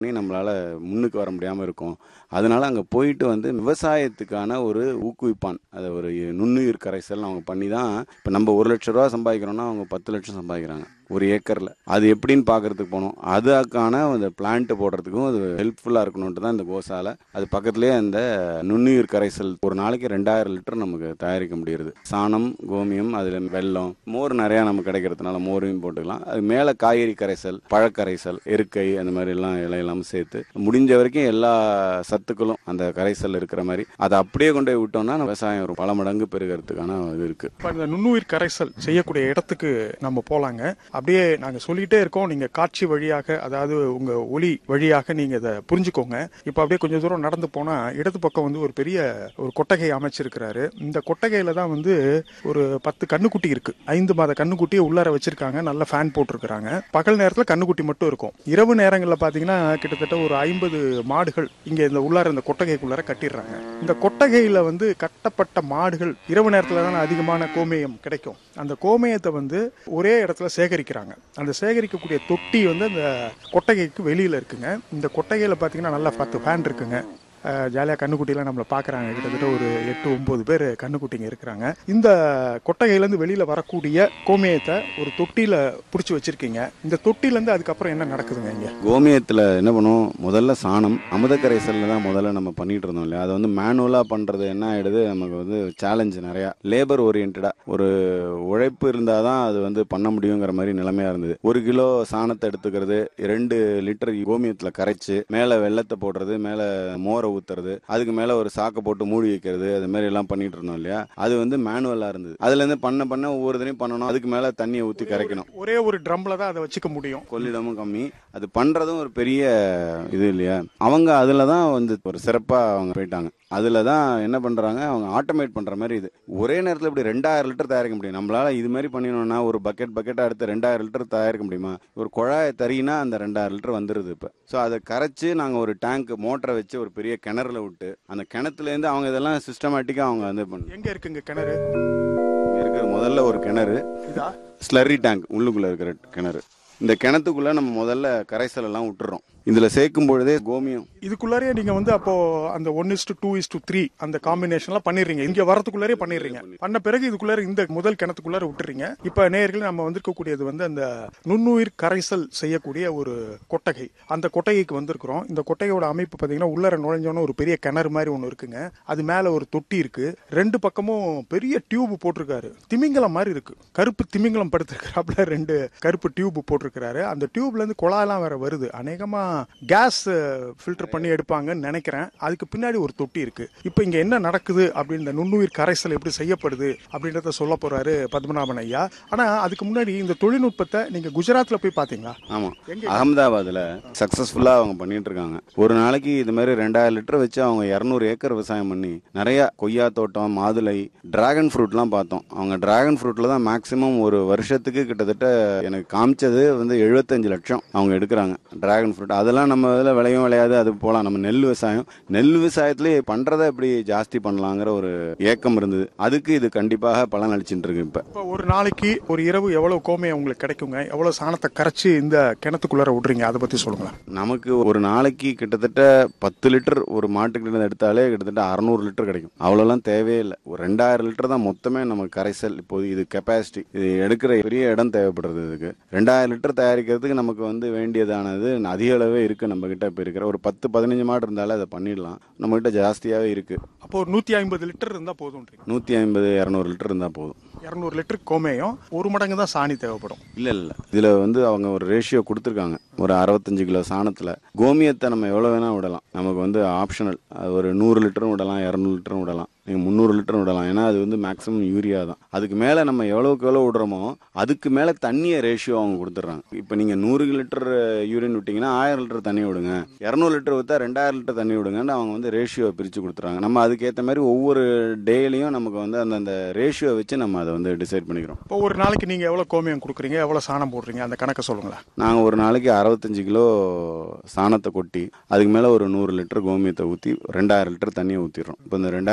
நம்மளால முன்னுக்கு வர முடியாமல் இருக்கும் அதனால அங்கே போயிட்டு வந்து விவசாயத்துக்கான ஒரு ஊக்குவிப்பான் அதை ஒரு நுண்ணுயிர் கரைசல் அவங்க பண்ணி தான் இப்போ நம்ம ஒரு லட்ச ரூபா சம்பாதிக்கிறோம்னா அவங்க பத்து லட்சம் சம்பாதிக்கிறாங்க ஒரு ஏக்கரில் அது எப்படின்னு பார்க்கறதுக்கு போனோம் அதுக்கான அந்த பிளான்ட் போடுறதுக்கும் அது ஹெல்ப்ஃபுல்லாக இருக்கணுன்ட்டு தான் இந்த கோசாலை அது பக்கத்துலேயே அந்த நுண்ணுயிர் கரைசல் ஒரு நாளைக்கு ரெண்டாயிரம் லிட்டர் நமக்கு தயாரிக்க முடியுது சாணம் கோமியம் அதில் வெல்லம் மோர் நிறையா நமக்கு கிடைக்கிறதுனால மோரையும் போட்டுக்கலாம் அது மேலே காய்கறி கரைசல் பழக்கரைசல் எருக்கை அந்த மாதிரி எல்லாம் இலையெல்லாம் சேர்த்து முடிஞ்ச வரைக்கும் எல்லா சத்துக்களும் அந்த கரைசல் இருக்கிற மாதிரி அதை அப்படியே கொண்டு போய் விட்டோம்னா விவசாயம் ஒரு பல மடங்கு பெருகிறதுக்கான இது இருக்குது இப்போ இந்த நுண்ணுயிர் கரைசல் செய்யக்கூடிய இடத்துக்கு நம்ம போலாங்க அப்படியே நாங்க சொல்லிட்டே இருக்கோம் நீங்க காட்சி வழியாக அதாவது உங்க ஒளி வழியாக நீங்க இதை புரிஞ்சுக்கோங்க இப்போ அப்படியே கொஞ்சம் தூரம் நடந்து போனா இடது பக்கம் வந்து ஒரு பெரிய ஒரு கொட்டகை அமைச்சிருக்கிறாரு இந்த கொட்டகையில தான் வந்து ஒரு பத்து கண்ணுக்குட்டி இருக்கு ஐந்து மாத கண்ணுக்குட்டியை உள்ளார வச்சிருக்காங்க நல்ல ஃபேன் போட்டிருக்கிறாங்க பகல் நேரத்துல கண்ணுக்குட்டி மட்டும் இருக்கும் இரவு நேரங்களில் பாத்தீங்கன்னா கிட்டத்தட்ட ஒரு ஐம்பது மாடுகள் இங்க இந்த உள்ளார இந்த கொட்டகைக்குள்ளார கட்டிடுறாங்க இந்த கொட்டகையில வந்து கட்டப்பட்ட மாடுகள் இரவு நேரத்துல தான் அதிகமான கோமேயம் கிடைக்கும் அந்த கோமேயத்தை வந்து ஒரே இடத்துல சேகரிக்கிறாங்க அந்த சேகரிக்கக்கூடிய தொட்டி வந்து அந்த கொட்டகைக்கு வெளியில இருக்குங்க இந்த கொட்டகையில பாத்தீங்கன்னா நல்லா பத்து ஃபேன் இருக்குங்க ஜாலியாக கண்ணுக்குட்டிலாம் நம்மளை பார்க்குறாங்க கிட்டத்தட்ட ஒரு எட்டு ஒம்பது பேர் கண்ணுக்குட்டிங்க இருக்கிறாங்க இந்த கொட்டகையிலேருந்து வெளியில் வரக்கூடிய கோமியத்தை ஒரு தொட்டியில் பிடிச்சி வச்சுருக்கீங்க இந்த தொட்டிலேருந்து அதுக்கப்புறம் என்ன நடக்குதுங்க இங்கே கோமியத்தில் என்ன பண்ணுவோம் முதல்ல சாணம் அமுத கரைசலில் தான் முதல்ல நம்ம பண்ணிட்டு இருந்தோம் இல்லையா அதை வந்து மேனுவலாக பண்ணுறது என்ன ஆகிடுது நமக்கு வந்து சேலஞ்ச் நிறையா லேபர் ஓரியன்டாக ஒரு உழைப்பு இருந்தால் தான் அது வந்து பண்ண முடியுங்கிற மாதிரி நிலைமையாக இருந்தது ஒரு கிலோ சாணத்தை எடுத்துக்கிறது ரெண்டு லிட்டர் கோமியத்தில் கரைச்சு மேலே வெள்ளத்தை போடுறது மேலே மோரை ஊத்துறது அதுக்கு மேலே ஒரு சாக்கை போட்டு மூடி வைக்கிறது அது மாதிரி எல்லாம் பண்ணிட்டு இருந்தோம் இல்லையா அது வந்து மேனுவலாக இருந்தது அதுலேருந்து பண்ண பண்ண ஒவ்வொரு தடையும் பண்ணணும் அதுக்கு மேலே தண்ணியை ஊற்றி கரைக்கணும் ஒரே ஒரு ட்ரம்ல தான் அதை வச்சுக்க முடியும் கொள்ளிடமும் கம்மி அது பண்றதும் ஒரு பெரிய இது இல்லையா அவங்க அதுல தான் வந்து ஒரு சிறப்பா அவங்க போயிட்டாங்க அதுல தான் என்ன பண்றாங்க அவங்க ஆட்டோமேட் பண்ற மாதிரி இது ஒரே நேரத்தில் இப்படி ரெண்டாயிரம் லிட்டர் தயாரிக்க முடியும் நம்மளால இது மாதிரி பண்ணினோம்னா ஒரு பக்கெட் பக்கெட்டா எடுத்து ரெண்டாயிரம் லிட்டர் தயாரிக்க முடியுமா ஒரு குழாயை தறினா அந்த ரெண்டாயிரம் லிட்டர் வந்துருது இப்போ ஸோ அதை கரைச்சு நாங்கள் ஒரு டேங்க் மோட்டரை வச்சு ஒரு பெரிய கிணறுல விட்டு அந்த கிணத்துலேருந்து அவங்க இதெல்லாம் சிஸ்டமேட்டிக்காக அவங்க வந்து பண்ணு எங்க இருக்குங்க கிணறு இங்க இருக்கிற முதல்ல ஒரு கிணறு இதா ஸ்லர்ரி டேங்க் உள்ளுக்குள்ள இருக்கிற கிணறு இந்த கிணத்துக்குள்ள நம்ம முதல்ல கரைசல் எல்லாம் விட்டுறோம் இதுல சேர்க்கும் பொழுதே கோமியம் இதுக்குள்ளாரே நீங்க வந்து அப்போ அந்த one is to two is to three அந்த காம்பினேஷன்லாம் பண்ணிடுறீங்க இங்க வரதுக்குள்ளாரே பண்ணிடுறீங்க பண்ண பிறகு இதுக்குள்ளார இந்த முதல் கிணத்துக்குள்ளார விட்டுறீங்க இப்ப நேயர்கள் நம்ம வந்திருக்கக்கூடியது வந்து அந்த நுண்ணுயிர் கரைசல் செய்யக்கூடிய ஒரு கொட்டகை அந்த கொட்டகைக்கு வந்திருக்கிறோம் இந்த கொட்டகையோட அமைப்பு பாத்தீங்கன்னா உள்ளார நுழைஞ்சோன்னு ஒரு பெரிய கிணறு மாதிரி ஒன்று இருக்குங்க அது மேல ஒரு தொட்டி இருக்கு ரெண்டு பக்கமும் பெரிய டியூப் போட்டிருக்காரு திமிங்கலம் மாதிரி இருக்கு கருப்பு திமிங்கலம் படுத்திருக்கிறாப்புல ரெண்டு கருப்பு டியூப் போட்டிருக்கிறாரு அந்த டியூப்ல இருந்து குழாயெல்லாம் வேற வருது அநேகமா கேஸ் ஃபில்டர் பண்ணி எடுப்பாங்கன்னு நினைக்கிறேன் அதுக்கு பின்னாடி ஒரு தொட்டி இருக்கு இப்போ இங்க என்ன நடக்குது அப்படின்னு இந்த நுண்ணுயிர் கரைசல் எப்படி செய்யப்படுது அப்படின்றத சொல்ல போறாரு பத்மநாபன் ஐயா ஆனா அதுக்கு முன்னாடி இந்த தொழில்நுட்பத்தை நீங்க குஜராத்ல போய் பாத்தீங்களா ஆமா எங்க? அகமதாபாத்ல சக்சஸ்ஃபுல்லா அவங்க பண்ணிட்டு இருக்காங்க ஒரு நாளைக்கு இது மாதிரி ரெண்டாயிரம் லிட்டர் வச்சு அவங்க இரநூறு ஏக்கர் விவசாயம் பண்ணி நிறைய கொய்யா தோட்டம் மாதுளை டிராகன் ஃப்ரூட்லாம் பார்த்தோம் அவங்க டிராகன் ஃப்ரூட்ல தான் மேக்சிமம் ஒரு வருஷத்துக்கு கிட்டத்தட்ட எனக்கு காமிச்சது வந்து எழுபத்தஞ்சு லட்சம் அவங்க எடுக்கிறாங்க டிராகன் ஃப்ரூட் அதெல்லாம் நம்ம இதில் விளையும் விளையாது அது போகலாம் நம்ம நெல் விவசாயம் நெல் விவசாயத்திலே பண்றதை எப்படி ஜாஸ்தி பண்ணலாங்கிற ஒரு ஏக்கம் இருந்தது அதுக்கு இது கண்டிப்பாக பலன் அளிச்சுட்டு இருக்கு இப்போ இப்போ ஒரு நாளைக்கு ஒரு இரவு எவ்வளவு கோமையை உங்களுக்கு கிடைக்குங்க எவ்வளவு சாணத்தை கரைச்சு இந்த கிணத்துக்குள்ளார விடுறீங்க அதை பத்தி சொல்லுங்களேன் நமக்கு ஒரு நாளைக்கு கிட்டத்தட்ட பத்து லிட்டர் ஒரு மாட்டுக்கிட்ட எடுத்தாலே கிட்டத்தட்ட அறநூறு லிட்டர் கிடைக்கும் அவ்வளோலாம் தேவையே இல்லை ஒரு ரெண்டாயிரம் லிட்டர் தான் மொத்தமே நமக்கு கரைசல் இப்போது இது கெப்பாசிட்டி இது எடுக்கிற பெரிய இடம் தேவைப்படுறது இதுக்கு ரெண்டாயிரம் லிட்டர் தயாரிக்கிறதுக்கு நமக்கு வந்து வேண்டியதானது அதிக அளவே இருக்கு நம்ம கிட்ட இப்போ இருக்கிற ஒரு பத்து பதினஞ்சு மாடு இருந்தாலே அதை பண்ணிடலாம் நம்ம கிட்ட ஜாஸ்தியாகவே இருக்கு அப்போ ஒரு நூத்தி ஐம்பது லிட்டர் இருந்தா போதும்ன்றீங்க நூற்றி ஐம்பது இரநூறு லிட்டர் இருந்தால் போதும் இரநூறு லிட்டர் கோமேயம் ஒரு மடங்கு தான் சாணி தேவைப்படும் இல்லை இல்லை இதில் வந்து அவங்க ஒரு ரேஷியோ கொடுத்துருக்காங்க ஒரு அறுபத்தஞ்சு கிலோ சாணத்தில் கோமியத்தை நம்ம எவ்வளோ வேணால் விடலாம் நமக்கு வந்து ஆப்ஷனல் அது ஒரு நூறு லிட்டரும் விடலாம் இரநூறு லிட்டரும் விடலாம் நீங்கள் முந்நூறு லிட்டரும் விடலாம் ஏன்னா அது வந்து மேக்ஸிமம் யூரியா தான் அதுக்கு மேலே நம்ம எவ்வளோக்கு எவ்வளோ விடுறோமோ அதுக்கு மேலே தண்ணியை ரேஷியோ அவங்க கொடுத்துட்றாங்க இப்போ நீங்கள் நூறு லிட்டர் யூரின் விட்டிங்கன்னா ஆயிரம் லிட்டர் தண்ணி விடுங்க இரநூறு லிட்டர் விற்றா ரெண்டாயிரம் லிட்டர் தண்ணி விடுங்கன்னு அவங்க வந்து ரேஷியோ பிரித்து கொடுத்துறாங்க நம்ம அதுக்கேற்ற மாதிரி ஒவ்வொரு டேலையும் நமக்கு வந்து அந்தந்த ரேஷியோ வச்சு நம்ம அதை வந்து டிசைட் பண்ணிக்கிறோம் இப்போ ஒரு நாளைக்கு நீங்க எவ்வளவு கோமியம் கொடுக்குறீங்க எவ்வளவு சாணம் போடுறீங்க அந்த கணக்கை சொல்லுங்களேன் நாங்கள் ஒரு நாளைக்கு அறுபத்தஞ்சு கிலோ சாணத்தை கொட்டி அதுக்கு மேலே ஒரு நூறு லிட்டர் கோமியத்தை ஊற்றி ரெண்டாயிரம் லிட்டர் தண்ணியை ஊற்றிடுறோம் இப்போ இந்த ரெண்டாயிரத்தி முந்நூறு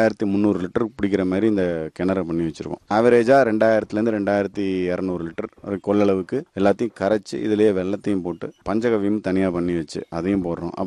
முந்நூறு லிட்டர் பிடிக்கிற மாதிரி இந்த கிணறு பண்ணி வச்சிருக்கோம் ஆவரேஜாக ரெண்டாயிரத்துலேருந்து ரெண்டாயிரத்தி இரநூறு லிட்டர் ஒரு கொள்ளளவுக்கு எல்லாத்தையும் கரைச்சி இதுலேயே வெள்ளத்தையும் போட்டு பஞ்சகவியம் தனியாக பண்ணி வச்சு அதையும் போடுறோம்